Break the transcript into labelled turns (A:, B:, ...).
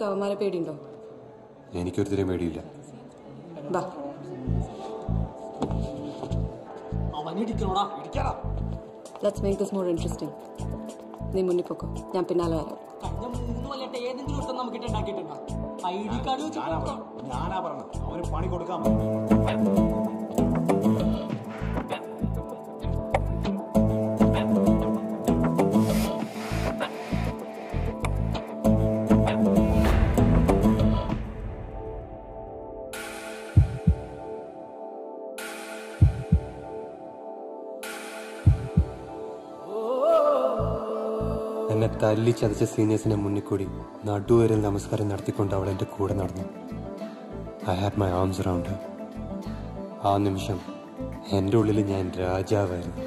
A: നിനക്ക് അവന്മാരെ പേടിയുണ്ടോ
B: എനിക്കൊരുത്തരെയും പേടിയില്ല
A: ബാ
C: അവനിടിക്കണോടാ ഇടിക്കാടാ
A: let's make this more interesting നീ മുന്നിൽ പൊക്കോ ഞാൻ പിന്നാലെ വരാം
C: കഴിഞ്ഞ മൂന്ന് കൊല്ലത്തെ ഏതെങ്കിലും ഒരുത്തം നമുക്കിട്ട് ഉണ്ടാക്കിയിട്ടുണ്ടോ ഐ ഡി കാർഡ് വെച്ച് കൊടുക്കാം.
D: ഞാനാ പറഞ്ഞു അവന് പണി കൊടുക്കാൻ
B: എന്നെ തല്ലി ചതച്ച സീനിയേഴ്സിന്റെ മുന്നിൽ കൂടി നടുവരിൽ നമസ്കാരം നടത്തിക്കൊണ്ട് അവൾ എന്റെ കൂടെ നടന്നു I had my arms around ആ നിമിഷം എന്റെ ഉള്ളിൽ ഞാൻ രാജാവായിരുന്നു